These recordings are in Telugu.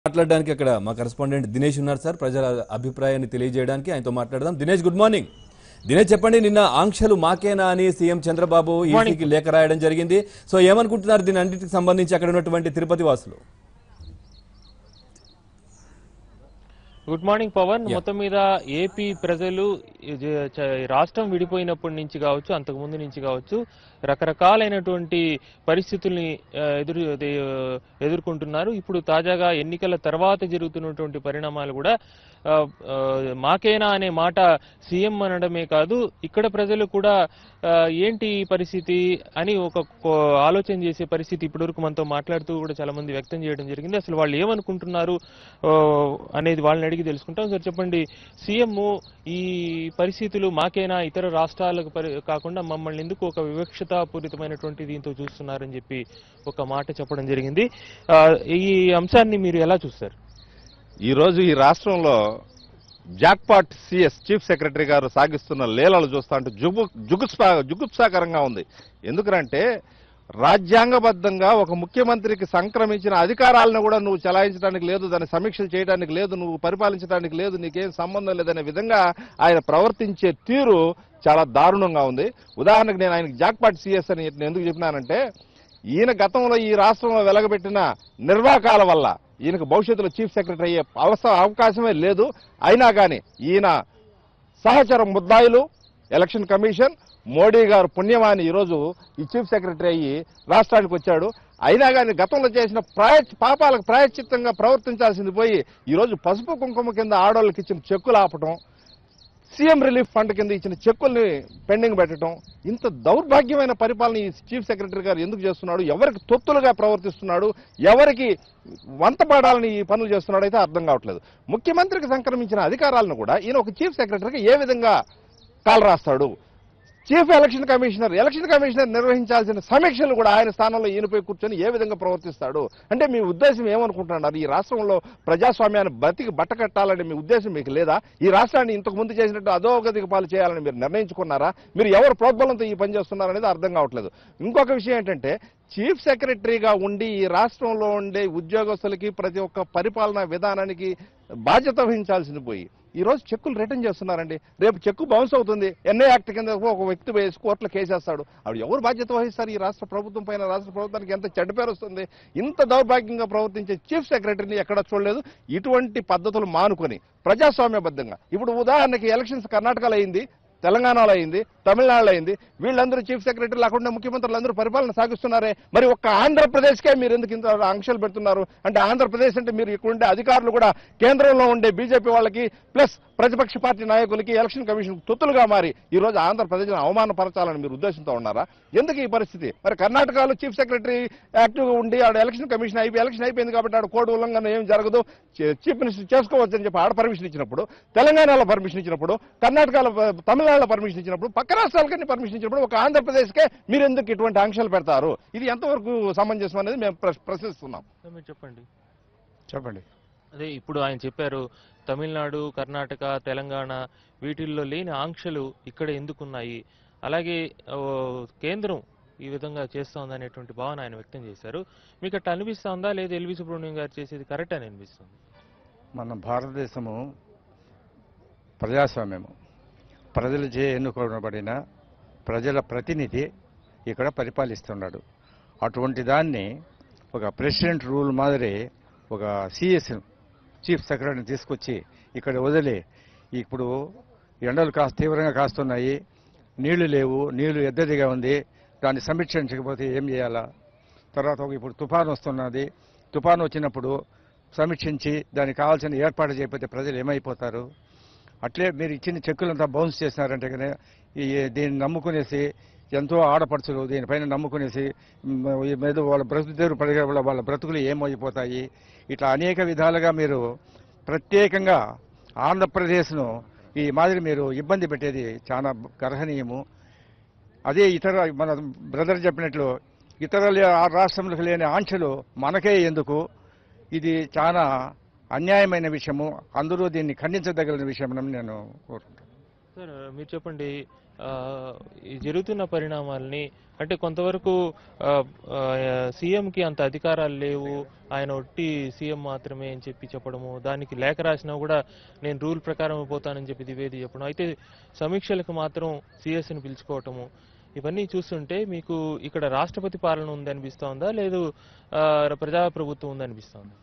మాట్లాడడానికి అక్కడ మా కరెస్పాండెంట్ దినేష్ ఉన్నారు సార్ ప్రజల అభిప్రాయాన్ని తెలియజేయడానికి ఆయనతో మాట్లాడదాం దినేష్ గుడ్ మార్నింగ్ దినేష్ చెప్పండి నిన్న ఆంక్షలు మాకేనా అని సీఎం చంద్రబాబు ఈసీకి లేఖ రాయడం జరిగింది సో ఏమనుకుంటున్నారు దీని అన్నిటికి సంబంధించి అక్కడ ఉన్నటువంటి తిరుపతి వాసులు గుడ్ మార్నింగ్ పవన్ మొత్తం మీద ఏపీ ప్రజలు ఇది చ- రాష్ట్రం విడిపోయినప్పటి నుంచి కావచ్చు అంతకు ముందు నుంచి కావచ్చు రకరకాలైనటువంటి పరిస్థితుల్ని ఆ, ఎదురు అదే, ఆ, ఎదుర్కొంటున్నారు ఇప్పుడు తాజాగా ఎన్నికల తర్వాత జరుగుతున్నటువంటి పరిణామాలు కూడా ఆ, ఆ, మాకేనా అనే మాట సీఎం అనడమే కాదు ఇక్కడ ప్రజలు కూడా ఆ, ఏంటి ఈ పరిస్థితి అని ఒక కో- ఆలోచన చేసే పరిస్థితి ఇప్పటివరకు మనతో మాట్లాడుతూ కూడా చాలా మంది వ్యక్తం చేయడం జరిగింది అసలు వాళ్ళు ఏమనుకుంటున్నారు ఆ, అనేది వాళ్ళని అడిగి తెలుసుకుంటాం సార్ చెప్పండి సీఎం ఈ పరిస్థితులు మాకేనా ఇతర రాష్ట్రాలకు పరి- కాకుండా మమ్మల్ని ఎందుకు ఒక వివక్షతాపూరితమైనటువంటి దీంతో చూస్తున్నారని చెప్పి ఒక మాట చెప్పడం జరిగింది ఆ, ఈ అంశాన్ని మీరు ఎలా చూస్తారు ఈ రోజు ఈ రాష్ట్రంలో జాక్పాట్ సిఎస్ చీఫ్ సెక్రటరీ గారు సాగిస్తున్న లీలలు చూస్తా ఉంటే జుగు జుగుప్సా జుగుప్సాకరంగా ఉంది ఎందుకంటే రాజ్యాంగబద్ధంగా ఒక ముఖ్యమంత్రికి సంక్రమించిన అధికారాలను కూడా నువ్వు చలాయించడానికి లేదు దాన్ని సమీక్షలు చేయడానికి లేదు నువ్వు పరిపాలించడానికి లేదు నీకేం సంబంధం లేదనే విధంగా ఆయన ప్రవర్తించే తీరు చాలా దారుణంగా ఉంది ఉదాహరణకు నేను ఆయనకి జాక్పాట్ సిఎస్ అని నేను ఎందుకు చెప్పినానంటే ఈయన గతంలో ఈ రాష్ట్రంలో వెలగబెట్టిన నిర్వాకాల వల్ల ఈయనకు భవిష్యత్తులో చీఫ్ సెక్రటరీ అయ్యే అవస అవకాశమే లేదు అయినా కానీ ఈయన సహచర ముద్దాయిలు ఎలక్షన్ కమిషన్ మోడీ గారు పుణ్యమాని ఈరోజు ఈ చీఫ్ సెక్రటరీ అయ్యి రాష్ట్రానికి వచ్చాడు అయినా కానీ గతంలో చేసిన ప్రాయ పాపాలకు ప్రాయశ్చిత్తంగా ప్రవర్తించాల్సింది పోయి ఈరోజు పసుపు కుంకుమ కింద ఆడవాళ్ళకి ఇచ్చిన చెక్కులు ఆపటం సీఎం రిలీఫ్ ఫండ్ కింద ఇచ్చిన చెక్కుల్ని పెండింగ్ పెట్టడం ఇంత దౌర్భాగ్యమైన పరిపాలన ఈ చీఫ్ సెక్రటరీ గారు ఎందుకు చేస్తున్నాడు ఎవరికి తొత్తులుగా ప్రవర్తిస్తున్నాడు ఎవరికి వంతపాడాలని ఈ పనులు చేస్తున్నాడు అయితే అర్థం కావట్లేదు ముఖ్యమంత్రికి సంక్రమించిన అధికారాలను కూడా ఈయన ఒక చీఫ్ సెక్రటరీకి ఏ విధంగా కాలు రాస్తాడు chief election commissioner election commissioner నిర్వహించాల్సిన సమీక్షలు కూడా ఆయన స్థానంలో ఈయనపై కూర్చొని ఏ విధంగా ప్రవర్తిస్తాడు అంటే మీ ఉద్దేశం ఏమనుకుంటున్నారు ఈ రాష్ట్రంలో ప్రజాస్వామ్యాన్ని బతికి బట్టకట్టాలనే మీ ఉద్దేశం మీకు లేదా ఈ రాష్ట్రాన్ని ఇంతకు ముందు చేసినట్టు అధోగతికి పాలు చేయాలని మీరు నిర్ణయించుకున్నారా మీరు ఎవరు ప్రోద్బలంతో ఈ పని చేస్తున్నారు అనేది అర్థం కావట్లేదు ఇంకొక విషయం ఏంటంటే చీఫ్ సెక్రటరీగా ఉండి ఈ రాష్ట్రంలో ఉండే ఉద్యోగస్తులకి ప్రతి ఒక్క పరిపాలనా విధానానికి బాధ్యత వహించాల్సింది పోయి ఈ రోజు చెక్కులు రిటర్న్ చేస్తున్నారండి రేపు చెక్కు బౌన్స్ అవుతుంది ఎన్ఏ యాక్ట్ కింద ఒక వ్యక్తి వేసి కోర్టులో కేసేస్తాడు ఆవిడ ఎవరు బాధ్యత వహిస్తారు ఈ రాష్ట్ర ప్రభుత్వం పైన రాష్ట్ర ప్రభుత్వానికి ఎంత చెడ్డ పేరు వస్తుంది ఇంత దౌర్భాగ్యంగా ప్రవర్తించే చీఫ్ సెక్రటరీని ఎక్కడ చూడలేదు ఇటువంటి పద్ధతులు మానుకొని ప్రజాస్వామ్యబద్ధంగా ఇప్పుడు ఉదాహరణకి ఎలక్షన్స్ కర్ణాటకలో అయింది తెలంగాణలో అయింది తమిళనాడులో అయింది వీళ్ళందరూ చీఫ్ సెక్రటరీ లేకుండా ముఖ్యమంత్రులు అందరూ పరిపాలన సాగిస్తున్నారే మరి ఒక్క ఆంధ్రప్రదేశ్కే మీరు ఎందుకు ఇంత ఆంక్షలు పెడుతున్నారు అంటే ఆంధ్రప్రదేశ్ అంటే మీరు ఇక్కడ ఉండే అధికారులు కూడా కేంద్రంలో ఉండే బీజేపీ వాళ్ళకి ప్లస్ ప్రతిపక్ష పార్టీ నాయకులకి ఎలక్షన్ కమిషన్ తొత్తులుగా మారి ఈ రోజు ఆంధ్రప్రదేశ్ను అవమానపరచాలని మీరు ఉద్దేశంతో ఉన్నారా ఎందుకు ఈ పరిస్థితి మరి కర్ణాటకలో చీఫ్ సెక్రటరీ యాక్టివ్గా ఉండి ఆడ ఎలక్షన్ కమిషన్ అయిపోయి ఎలక్షన్ అయిపోయింది కాబట్టి ఆడ కోడ్ ఉల్లంఘన ఏం జరగదు చీ- చీఫ్ మినిస్టర్ చేసుకోవచ్చు అని చెప్పి ఆడ పర్మిషన్ ఇచ్చినప్పుడు తెలంగాణలో పర్మిషన్ ఇచ్చినప్పుడు కర్ణాటకలో తమిళనాడులో పర్మిషన్ ఇచ్చినప్పుడు పక్క రాష్ట్రాలకన్నీ పర్మిషన్ ఇచ్చినప్పుడు ఒక ఆంధ్రప్రదేశ్కే మీరు ఎందుకు ఇటువంటి ఆంక్షలు పెడతారు ఇది ఎంతవరకు సమంజసం అనేది మేము ప్ర- ప్రశ్నిస్తున్నాం మీరు చెప్పండి చెప్పండి అదే ఇప్పుడు ఆయన చెప్పారు తమిళనాడు కర్ణాటక తెలంగాణ వీటిల్లో లేని ఆంక్షలు ఇక్కడ ఎందుకున్నాయి అలాగే ఓ, కేంద్రం ఈ విధంగా చేస్తా ఉందా అనేటువంటి భావన ఆయన వ్యక్తం చేశారు మీకు అట్లా అనిపిస్తా ఉందా లేదా ఎల్వి సుబ్రహ్మణ్యం గారు చేసేది కరెక్ట్ అని అనిపిస్తుంది మన భారతదేశము ప్రజాస్వామ్యము ప్రజలచే ఎన్నుకోబడిన ప్రజల ప్రతినిధి ఇక్కడ పరిపాలిస్తున్నాడు అటువంటి దాన్ని ఒక ప్రెసిడెంట్ రూల్ మాదిరి ఒక సిఎస్ చీఫ్ సెక్రటరీని తీసుకొచ్చి ఇక్కడ వదిలి ఇప్పుడు ఎండలు కాస్త తీవ్రంగా కాస్తున్నాయి నీళ్లు లేవు నీళ్లు ఎద్దడిగా ఉంది దాన్ని సమీక్షించకపోతే ఏం చేయాలా తర్వాత ఒక ఇప్పుడు తుఫాను వస్తున్నది తుఫాను వచ్చినప్పుడు సమీక్షించి దానికి కావాల్సిన ఏర్పాటు చేయకపోతే ప్రజలు ఏమైపోతారు అట్లే మీరు ఇచ్చిన చెక్కులంతా బౌన్స్ చేసినారంటే కానీ ఈ దీన్ని నమ్ముకునేసి ఎంతో ఆడపడుచులు దీనిపైన నమ్ముకునేసి మ్, ఈ మీద వాళ్ళ బ్రతుకు తెరు పడిగే వాళ్ళ వాళ్ళ బ్రతుకులు ఏమైపోతాయి ఇట్లా అనేక విధాలుగా మీరు ప్రత్యేకంగా ఆంధ్రప్రదేశ్ను ఈ మాదిరి మీరు ఇబ్బంది పెట్టేది చాలా గర్హనీయము అదే ఇతర మన బ్రదర్ చెప్పినట్లు ఇతర లే- ఆ రాష్ట్రములకు లేని ఆంక్షలు మనకే ఎందుకు ఇది చాలా అన్యాయమైన విషయము అందరూ దీన్ని ఖండించదగిన విషయం నేను కోరుకుంటాను సార్ మీరు చెప్పండి ఆ, ఈ జరుగుతున్న పరిణామాల్ని అంటే కొంతవరకు సీఎంకి అంత అధికారాలు లేవు ఆయన ఒట్టి సీఎం మాత్రమే అని చెప్పి చెప్పడము దానికి లేఖ రాసినా కూడా నేను రూల్ ప్రకారం పోతానని చెప్పి ద్వివేది చెప్పడం అయితే సమీక్షలకు మాత్రం సిఎస్ని పిలుచుకోవటము ఇవన్నీ చూస్తుంటే మీకు ఇక్కడ రాష్ట్రపతి పాలన ఉందనిపిస్తోందా లేదు ఆ, ప్రజాప్రభుత్వం ఉందనిపిస్తోందా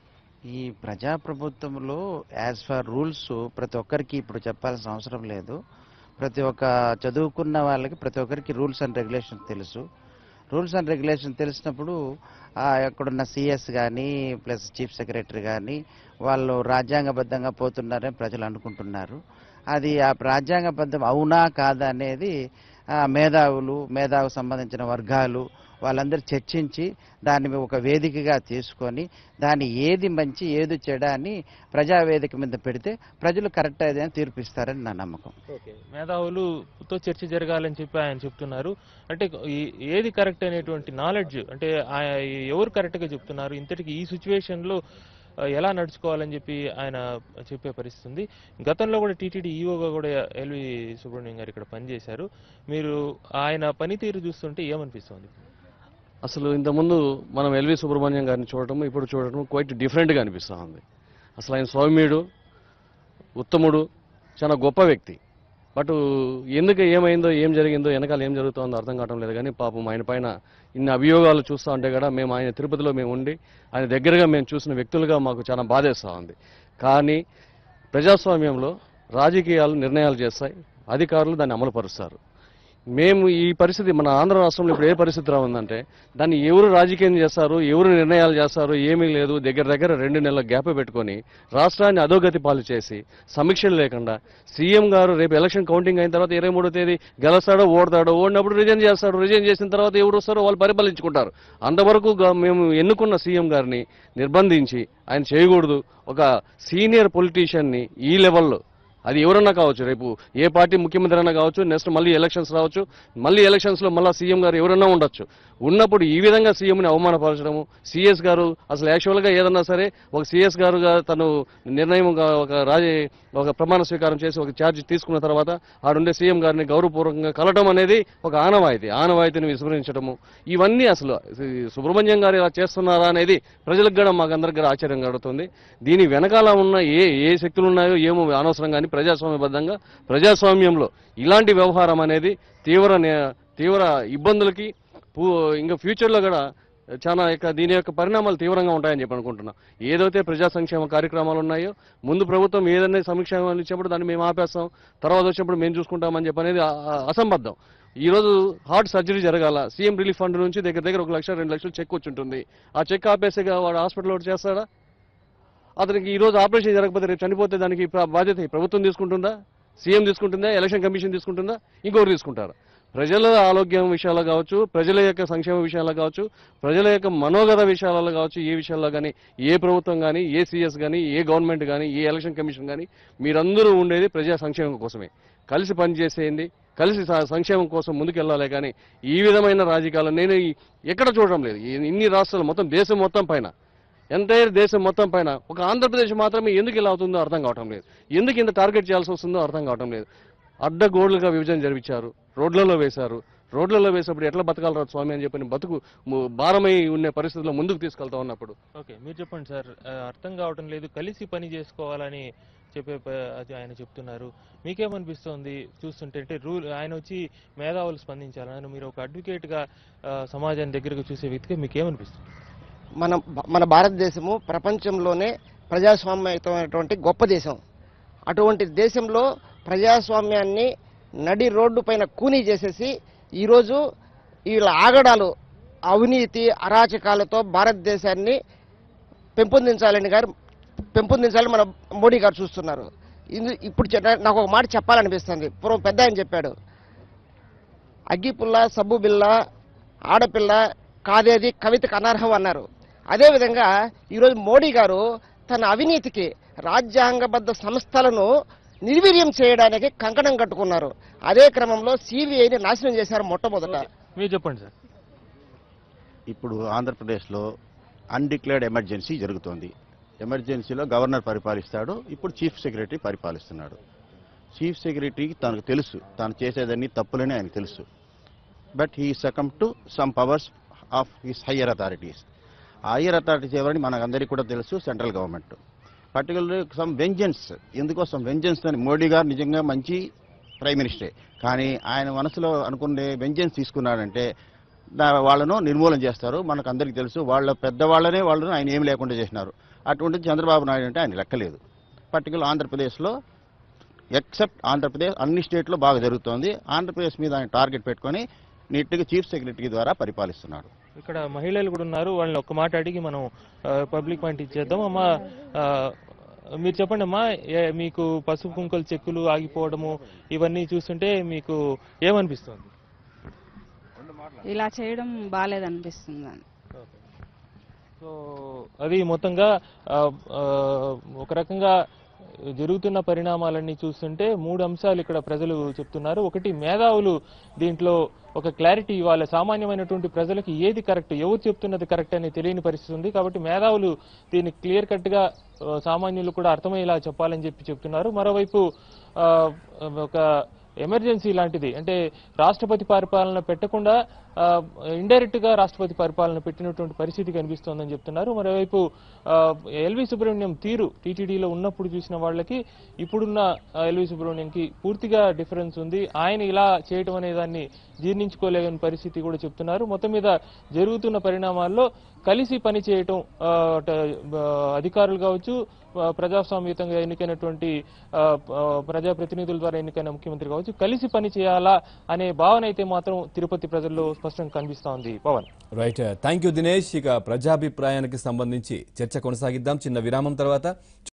ఈ ప్రజాప్రభుత్వంలో యాజ్ ఫర్ రూల్స్ ప్రతి ఒక్కరికి ఇప్పుడు చెప్పాల్సిన అవసరం లేదు ప్రతి ఒక్క చదువుకున్న వాళ్ళకి ప్రతి ఒక్కరికి రూల్స్ అండ్ రెగ్యులేషన్ తెలుసు రూల్స్ అండ్ రెగ్యులేషన్ తెలిసినప్పుడు ఆ, ఎక్కడున్న సిఎస్ కానీ ప్లస్ చీఫ్ సెక్రటరీ కానీ వాళ్ళు రాజ్యాంగబద్ధంగా పోతున్నారని ప్రజలు అనుకుంటున్నారు అది ఆ రాజ్యాంగబద్ధం అవునా కాదా అనేది ఆ, మేధావులు మేధావు సంబంధించిన వర్గాలు వాళ్ళందరూ చర్చించి దాన్ని ఒక వేదికగా తీసుకొని దాన్ని ఏది మంచి ఏది చెడ అని ప్రజావేదిక మీద పెడితే ప్రజలు కరెక్ట్ అదే తీర్పిస్తారని నా నమ్మకం ఓకే మేధావులుతో చర్చ జరగాలని చెప్పి ఆయన చెప్తున్నారు అంటే ఈ- ఏది కరెక్ట్ అనేటువంటి నాలెడ్జ్ అంటే ఆ- ఎవరు కరెక్ట్ గా చెప్తున్నారు ఇంతటికి ఈ సిచ్యువేషన్ లో ఆ, ఎలా నడుచుకోవాలని చెప్పి ఆయన చెప్పే పరిస్థితి ఉంది గతంలో కూడా టీటీడీ ఈఓగా కూడా ఎల్వి సుబ్రహ్మణ్యం గారు ఇక్కడ పనిచేశారు మీరు ఆయన పనితీరు చూస్తుంటే ఏమనిపిస్తుంది అసలు ఇంతకుముందు మనం ఎల్వి సుబ్రహ్మణ్యం గారిని చూడటం ఇప్పుడు చూడటం క్వైట్ డిఫరెంట్గా అనిపిస్తూ ఉంది అసలు ఆయన సౌమ్యుడు ఉత్తముడు చాలా గొప్ప వ్యక్తి బట్ ఎందుకు ఏమైందో ఏం జరిగిందో వెనకాల ఏం జరుగుతుందో అర్థం కావటం లేదు కానీ పాపం ఆయన పైన ఇన్ని అభియోగాలు చూస్తూ ఉంటే కూడా మేము ఆయన తిరుపతిలో మేము ఉండి ఆయన దగ్గరగా మేము చూసిన వ్యక్తులుగా మాకు చాలా బాధేస్తూ ఉంది కానీ ప్రజాస్వామ్యంలో రాజకీయాలు నిర్ణయాలు చేస్తాయి అధికారులు దాన్ని అమలుపరుస్తారు మేము ఈ పరిస్థితి మన ఆంధ్ర రాష్ట్రంలో ఇప్పుడు ఏ పరిస్థితిలో ఉందంటే దాన్ని ఎవరు రాజకీయం చేస్తారు ఎవరు నిర్ణయాలు చేస్తారు ఏమీ లేదు దగ్గర దగ్గర రెండు నెలల గ్యాప్ పెట్టుకొని రాష్ట్రాన్ని అధోగతి పాలు చేసి సమీక్షలు లేకుండా సీఎం గారు రేపు ఎలక్షన్ కౌంటింగ్ అయిన తర్వాత ఇరవై మూడో తేదీ గెలుస్తాడో ఓడతాడో ఓడినప్పుడు రిజైన్ చేస్తాడు రిజైన్ చేసిన తర్వాత ఎవరు వస్తారో వాళ్ళు పరిపాలించుకుంటారు అంతవరకు గా- మేము ఎన్నుకున్న సీఎం గారిని నిర్బంధించి ఆయన చేయకూడదు ఒక సీనియర్ పొలిటీషియన్ని ఈ లెవెల్లో అది ఎవరన్నా కావచ్చు రేపు ఏ పార్టీ ముఖ్యమంత్రి అయినా కావచ్చు నెక్స్ట్ మళ్ళీ ఎలక్షన్స్ రావచ్చు మళ్ళీ ఎలక్షన్స్ లో మళ్ళీ సీఎం గారు ఎవరైనా ఉండొచ్చు ఉన్నప్పుడు ఈ విధంగా సీఎంని అవమానపరచడము సిఎస్ గారు అసలు యాక్చువల్ గా ఏదన్నా సరే ఒక సిఎస్ గారుగా తను నిర్ణయం గా ఒక రాజ ఒక ప్రమాణ స్వీకారం చేసి ఒక ఛార్జ్ తీసుకున్న తర్వాత ఆడుండే సీఎం గారిని గౌరవపూర్వకంగా కలటం అనేది ఒక ఆనవాయితీ ఆనవాయితీని విస్మరించడము ఇవన్నీ అసలు ఈ సుబ్రహ్మణ్యం గారు ఇలా చేస్తున్నారా అనేది ప్రజలకు కూడా మాకందరికి కూడా ఆశ్చర్యం కలుగుతుంది దీని వెనకాల ఉన్న ఏ ఏ శక్తులు ఉన్నాయో ఏమో అనవసరం కానీ ప్రజాస్వామ్యబద్ధంగా ప్రజాస్వామ్యంలో ఇలాంటి వ్యవహారం అనేది తీవ్ర నే- తీవ్ర ఇబ్బందులకి పూ- ఇంకా ఫ్యూచర్లో కూడా చాలా యొక్క దీని యొక్క పరిణామాలు తీవ్రంగా ఉంటాయని చెప్పి అనుకుంటున్నాం ఏదైతే ప్రజా సంక్షేమ కార్యక్రమాలు ఉన్నాయో ముందు ప్రభుత్వం ఏదైనా సంక్షేమాలు ఇచ్చినప్పుడు దాన్ని మేము ఆపేస్తాం తర్వాత వచ్చినప్పుడు మేము చూసుకుంటామని చెప్పి అనేది అ- అ- అసంబద్ధం ఈ రోజు హార్ట్ సర్జరీ జరగాల సీఎం రిలీఫ్ ఫండ్ నుంచి దగ్గర దగ్గర ఒక లక్ష రెండు లక్షలు చెక్ వచ్చి ఉంటుంది ఆ చెక్ ఆపేసిగా వాడు హాస్పిటల్ ఒకటి చేస్తాడా అతనికి ఈ రోజు ఆపరేషన్ జరగకపోతే రేపు చనిపోతే దానికి ప్ర- బాధ్యత ఈ ప్రభుత్వం తీసుకుంటుందా సీఎం తీసుకుంటుందా ఎలక్షన్ కమిషన్ తీసుకుంటుందా ఇంకొకరు తీసుకుంటారా ప్రజల ఆరోగ్యం విషయాల్లో కావచ్చు ప్రజల యొక్క సంక్షేమ విషయాల్లో కావచ్చు ప్రజల యొక్క మనోగత విషయాలలో కావచ్చు ఏ విషయాల్లో కానీ ఏ ప్రభుత్వం కానీ ఏ సీఎస్ కానీ ఏ గవర్నమెంట్ కానీ ఏ ఎలక్షన్ కమిషన్ కానీ మీరందరూ ఉండేది ప్రజా సంక్షేమం కోసమే కలిసి పనిచేసేయండి కలిసి స- సంక్షేమం కోసం ముందుకెళ్ళాలి కానీ ఈ విధమైన రాజకీయాలు నేను ఈ- ఎక్కడ చూడడం లేదు ఈ- ఇన్ని రాష్ట్రాలు మొత్తం దేశం మొత్తం పైన ఎంటైర్ దేశం మొత్తం పైన ఒక ఆంధ్రప్రదేశ్ మాత్రమే ఎందుకు ఇలా అవుతుందో అర్థం కావటం లేదు ఎందుకు ఇంత టార్గెట్ చేయాల్సి వస్తుందో అర్థం కావటం లేదు అడ్డగోళ్లుగా విభజన జరిపించారు రోడ్లలో వేశారు రోడ్లలో వేసినప్పుడు ఎట్లా బతకాలరా స్వామి అని చెప్పి బతుకు ము- భారమై ఉండే పరిస్థితుల్లో ముందుకు తీసుకెళ్తా ఉన్నప్పుడు ఓకే మీరు చెప్పండి సార్ ఆ, అర్థం కావటం లేదు కలిసి పని చేసుకోవాలని చెప్పే ప- అది ఆయన చెప్తున్నారు మీకేమనిపిస్తోంది చూస్తుంటే అంటే రూల్ ఆయన వచ్చి మేధావులు స్పందించాలని మీరు ఒక అడ్వకేట్ గా ఆ, సమాజాన్ని దగ్గరకు చూసే వ్యక్తిగా మీకేమనిపిస్తుంది మన మన భారతదేశము ప్రపంచంలోనే ప్రజాస్వామ్యమైనటువంటి గొప్ప దేశం అటువంటి దేశంలో ప్రజాస్వామ్యాన్ని నడి రోడ్డు పైన కూనీ చేసేసి ఈరోజు వీళ్ళ ఆగడాలు అవినీతి అరాచకాలతో భారతదేశాన్ని పెంపొందించాలని గారు పెంపొందించాలని మన మోడీ గారు చూస్తున్నారు ఇందు- ఇప్పుడు చె- నాకు ఒక మాట చెప్పాలనిపిస్తుంది పూర్వం పెద్ద ఆయన చెప్పాడు అగ్గిపుల్ల సబ్బు బిల్ల ఆడపిల్ల కాదేది కవితకు అనర్హం అన్నారు అదేవిధంగా ఈరోజు మోడీ గారు తన అవినీతికి రాజ్యాంగబద్ధ సంస్థలను నిర్వీర్యం చేయడానికి కంకణం కట్టుకున్నారు అదే క్రమంలో సిబిఐని నాశనం చేశారు మొట్టమొదట మీరు చెప్పండి సార్ ఇప్పుడు ఆంధ్రప్రదేశ్లో అన్డిక్లేర్డ్ ఎమర్జెన్సీ జరుగుతోంది ఎమర్జెన్సీలో గవర్నర్ పరిపాలిస్తాడు ఇప్పుడు చీఫ్ సెక్రటరీ పరిపాలిస్తున్నాడు చీఫ్ సెక్రటరీకి తనకు తెలుసు తాను చేసేదన్నీ తప్పులని ఆయనకు తెలుసు but he succumb to some powers of his higher authorities ఆ హయ్యర్ అథారిటీస్ ఎవరని మనకందరికీ కూడా తెలుసు central government particularly some vengeance ఎందుకోసం వెంజన్స్ అని మోడీ గారు నిజంగా మంచి ప్రైమ్ మినిస్టరే కానీ ఆయన మనసులో అనుకునే వెంజన్స్ తీసుకున్నాడంటే దా- వాళ్ళను నిర్మూలన చేస్తారు మనకు అందరికీ తెలుసు వాళ్ళ పెద్దవాళ్ళనే వాళ్ళను ఆయన ఏమి లేకుండా చేసినారు అటువంటి చంద్రబాబు నాయుడు అంటే ఆయన లెక్కలేదు పర్టికులర్ ఆంధ్రప్రదేశ్లో ఎక్సెప్ట్ ఆంధ్రప్రదేశ్ అన్ని స్టేట్లో బాగా జరుగుతోంది ఆంధ్రప్రదేశ్ మీద ఆయన టార్గెట్ పెట్టుకొని నీట్గా చీఫ్ సెక్రటరీ ద్వారా పరిపాలిస్తున్నాడు ఇక్కడ మహిళలు కూడా ఉన్నారు వాళ్ళని ఒక్క మాట అడిగి మనం పబ్లిక్ పాయింట్ ఇచ్చేద్దాం అమ్మా ఆ, మీరు చెప్పండి అమ్మా ఏ- మీకు పసుపు కుంకుల చెక్కులు ఆగిపోవడము ఇవన్నీ చూస్తుంటే మీకు ఏమనిపిస్తుంది ఇలా చేయడం బాగాలేదనిపిస్తుంది సో అది మొత్తంగా ఆ, ఆ, ఒక రకంగా జరుగుతున్న పరిణామాలన్నీ చూస్తుంటే మూడు అంశాలు ఇక్కడ ప్రజలు చెప్తున్నారు ఒకటి మేధావులు దీంట్లో ఒక క్లారిటీ ఇవ్వాలి సామాన్యమైనటువంటి ప్రజలకు ఏది కరెక్ట్ ఎవరు చెప్తున్నది కరెక్ట్ అని తెలియని పరిస్థితి ఉంది కాబట్టి మేధావులు దీన్ని క్లియర్ కట్ గా ఆ, సామాన్యులు కూడా అర్థమయ్యేలా చెప్పాలని చెప్పి చెప్తున్నారు మరోవైపు ఆ, ఒక ఎమర్జెన్సీ లాంటిది అంటే రాష్ట్రపతి పరిపాలన పెట్టకుండా ఇండైరెక్ట్ గా రాష్ట్రపతి పరిపాలన పెట్టినటువంటి పరిస్థితి కనిపిస్తోందని చెప్తున్నారు మరోవైపు ఆ, ఎల్వి సుబ్రహ్మణ్యం తీరు టీటీడీలో ఉన్నప్పుడు చూసిన వాళ్ళకి ఇప్పుడున్న ఆ, ఎల్వి సుబ్రహ్మణ్యంకి పూర్తిగా డిఫరెన్స్ ఉంది ఆయన ఇలా చేయటం అనే దాన్ని జీర్ణించుకోలేని పరిస్థితి కూడా చెప్తున్నారు మొత్తం మీద జరుగుతున్న పరిణామాల్లో కలిసి పని చేయటం ఆ, అట- ఆ, అధికారులు కావచ్చు ఆ, ప్రజాస్వామ్యయుతంగా ఎన్నికైనటువంటి ఆ, ఆ, ప్రజాప్రతినిధుల ద్వారా ఎన్నికైన ముఖ్యమంత్రి కావచ్చు కలిసి పని చేయాలా అనే భావన అయితే మాత్రం తిరుపతి ప్రజల్లో స్పష్టంగా కనిపిస్తా ఉంది Pavan right thank you Dinesh ఇక ప్రజాభిప్రాయానికి సంబంధించి చర్చ కొనసాగిద్దాం చిన్న విరామం తర్వాత